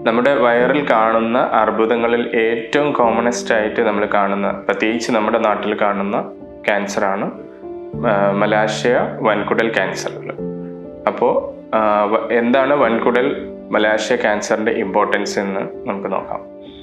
നമ്മുടെ വയറിൽ കാണുന്ന അർബുദങ്ങളിൽ ഏറ്റവും കോമണസ്റ്റ് ആയിട്ട് നമ്മൾ കാണുന്ന പ്രത്യേകിച്ച് നമ്മുടെ നാട്ടിൽ കാണുന്ന ക്യാൻസറാണ് മലാശയ വൻകുടൽ ക്യാൻസറുകൾ അപ്പോൾ എന്താണ് വൻകുടൽ മലാശയ ക്യാൻസറിൻ്റെ ഇമ്പോർട്ടൻസ് എന്ന് നമുക്ക് നോക്കാം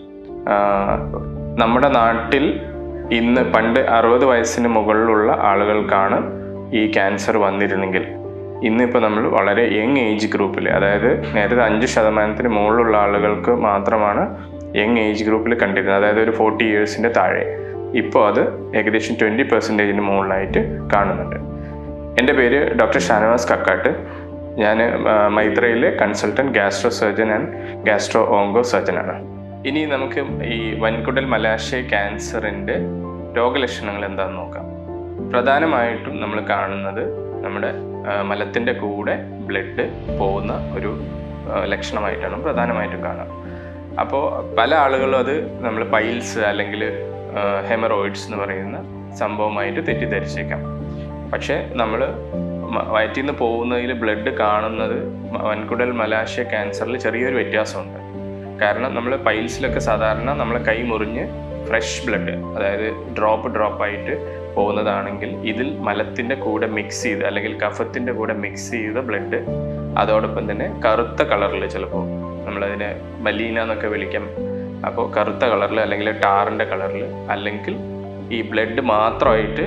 ആ, നമ്മുടെ നാട്ടിൽ ഇന്ന് പണ്ട് അറുപത് വയസ്സിന് മുകളിലുള്ള ആളുകൾക്കാണ് ഈ ക്യാൻസർ വന്നിരുന്നെങ്കിൽ ഇന്നിപ്പോൾ നമ്മൾ വളരെ യങ് ഏജ് ഗ്രൂപ്പിൽ അതായത് നേരത്തെ അഞ്ച് ശതമാനത്തിന് മുകളിലുള്ള ആളുകൾക്ക് മാത്രമാണ് യങ് ഏജ് ഗ്രൂപ്പിൽ കണ്ടിരുന്നത് അതായത് ഒരു ഫോർട്ടി ഇയേഴ്സിൻ്റെ താഴെ ഇപ്പോൾ അത് ഏകദേശം ട്വൻറ്റി പെർസെൻറ്റേജിന് മുകളിലായിട്ട് കാണുന്നുണ്ട് എൻ്റെ പേര് ഡോക്ടർ ഷാനവാസ് കക്കാട്ട് ഞാൻ മൈത്രയിലെ consultant gastro surgeon and gastro onco സർജനാണ് ഇനി നമുക്ക് ഈ വൻകുടൽ മലാശയ ക്യാൻസറിൻ്റെ രോഗലക്ഷണങ്ങൾ എന്താണെന്ന് നോക്കാം പ്രധാനമായിട്ടും നമ്മൾ കാണുന്നത് നമ്മുടെ മലത്തിൻ്റെ കൂടെ ബ്ലഡ് പോകുന്ന ഒരു ആ, ലക്ഷണമായിട്ടാണ് പ്രധാനമായിട്ടും കാണുക അപ്പോൾ പല ആളുകളും അത് നമ്മൾ പൈൽസ് അല്ലെങ്കിൽ ഹെമറോയിഡ്സ് എന്ന് പറയുന്ന സംഭവമായിട്ട് തെറ്റിദ്ധരിച്ചേക്കാം പക്ഷേ നമ്മൾ വയറ്റിൽ നിന്ന് പോകുന്നതിൽ ബ്ലഡ് കാണുന്നത് മ- വൻകുടൽ മലാശയ ക്യാൻസറിൽ ചെറിയൊരു വ്യത്യാസമുണ്ട് കാരണം നമ്മൾ പൈൽസിലൊക്കെ സാധാരണ നമ്മളെ കൈ മുറിഞ്ഞ് ഫ്രഷ് ബ്ലഡ് അതായത് ഡ്രോപ്പ് ഡ്രോപ്പ് ആയിട്ട് പോകുന്നതാണെങ്കിൽ ഇതിൽ മലത്തിൻ്റെ കൂടെ മിക്സ് ചെയ്ത് അല്ലെങ്കിൽ കഫത്തിൻ്റെ കൂടെ മിക്സ് ചെയ്ത ബ്ലഡ് അതോടൊപ്പം തന്നെ കറുത്ത കളറിൽ ചിലപ്പോൾ നമ്മളതിനെ മലീന എന്നൊക്കെ വിളിക്കാം അപ്പോൾ കറുത്ത കളറിൽ അല്ലെങ്കിൽ ടാറിൻ്റെ കളറിൽ അല്ലെങ്കിൽ ഈ ബ്ലഡ് മാത്രമായിട്ട്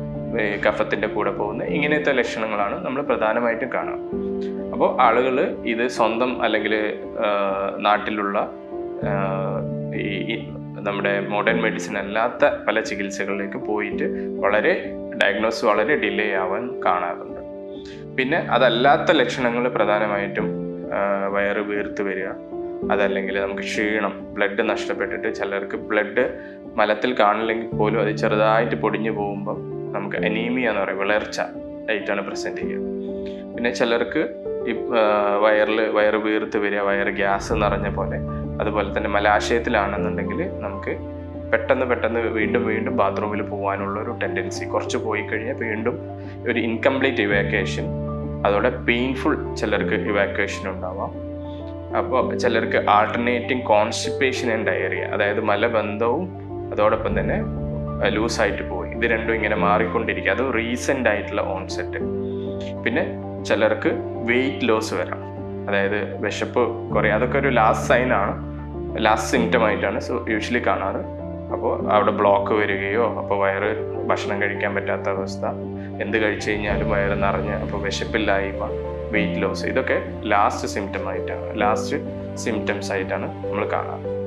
ഈ കഫത്തിൻ്റെ കൂടെ പോകുന്ന ഇങ്ങനത്തെ ലക്ഷണങ്ങളാണ് നമ്മൾ പ്രധാനമായിട്ടും കാണുക അപ്പോൾ ആളുകൾ ഇത് സ്വന്തം അല്ലെങ്കിൽ നാട്ടിലുള്ള ആ, ഈ ഈ നമ്മുടെ മോഡേൺ മെഡിസിൻ അല്ലാത്ത പല ചികിത്സകളിലേക്ക് പോയിട്ട് വളരെ ഡയഗ്നോസ് വളരെ ഡിലേ ആവാൻ കാണാറുണ്ട് പിന്നെ അതല്ലാത്ത ലക്ഷണങ്ങൾ പ്രധാനമായിട്ടും ആ, വയറ് വീർത്ത് വരിക അതല്ലെങ്കിൽ നമുക്ക് ക്ഷീണം ബ്ലഡ് നഷ്ടപ്പെട്ടിട്ട് ചിലർക്ക് ബ്ലഡ് മലത്തിൽ കാണില്ലെങ്കിൽ പോലും അത് ചെറുതായിട്ട് പൊടിഞ്ഞു പോകുമ്പോൾ നമുക്ക് അനീമിയ എന്ന് പറയും വിളർച്ച ആയിട്ടാണ് പ്രസൻറ്റ് ചെയ്യുക പിന്നെ ചിലർക്ക് ഈ വയറിൽ വയറ് വീർത്ത് വരിക വയറ് ഗ്യാസ് നിറഞ്ഞ പോലെ അതുപോലെ തന്നെ മലാശയത്തിലാണെന്നുണ്ടെങ്കിൽ നമുക്ക് പെട്ടെന്ന് പെട്ടെന്ന് വീണ്ടും വീണ്ടും ബാത്റൂമിൽ പോകാനുള്ള ഒരു ടെൻഡൻസി കുറച്ച് പോയി കഴിഞ്ഞാൽ വീണ്ടും ഒരു ഇൻകംപ്ലീറ്റ് ഇവാക്വേഷൻ അതോടെ പെയിൻഫുൾ ചിലർക്ക് ഇവാക്വേഷൻ ഉണ്ടാവാം അപ്പോൾ ചിലർക്ക് ആൾട്ടർനേറ്റിംഗ് കോൺസ്റ്റിപ്പേഷൻ ആൻഡ് ഡയറിയ അതായത് മലബന്ധവും അതോടൊപ്പം തന്നെ ലൂസായിട്ട് പോയി ഇത് രണ്ടും ഇങ്ങനെ മാറിക്കൊണ്ടിരിക്കുക അത് റീസെൻ്റ് ആയിട്ടുള്ള ഓൺസെറ്റ് പിന്നെ ചിലർക്ക് വെയിറ്റ് ലോസ് വരാം അതായത് വിശപ്പ് കുറേ അതൊക്കെ ഒരു ലാസ്റ്റ് സൈൻ ആണ് ലാസ്റ്റ് സിംറ്റം ആയിട്ടാണ് യൂഷ്വലി കാണാറ് അപ്പോൾ അവിടെ ബ്ലോക്ക് വരികയോ അപ്പോൾ വയറ് ഭക്ഷണം കഴിക്കാൻ പറ്റാത്ത അവസ്ഥ എന്ത് കഴിച്ചു കഴിഞ്ഞാലും വയറ് നിറഞ്ഞ് അപ്പോൾ വിശപ്പില്ലായ്മ വെയിറ്റ് ലോസ് ഇതൊക്കെ ലാസ്റ്റ് സിംറ്റം ആയിട്ടാണ് ലാസ്റ്റ് സിംറ്റംസ് ആയിട്ടാണ് നമ്മൾ കാണാറ്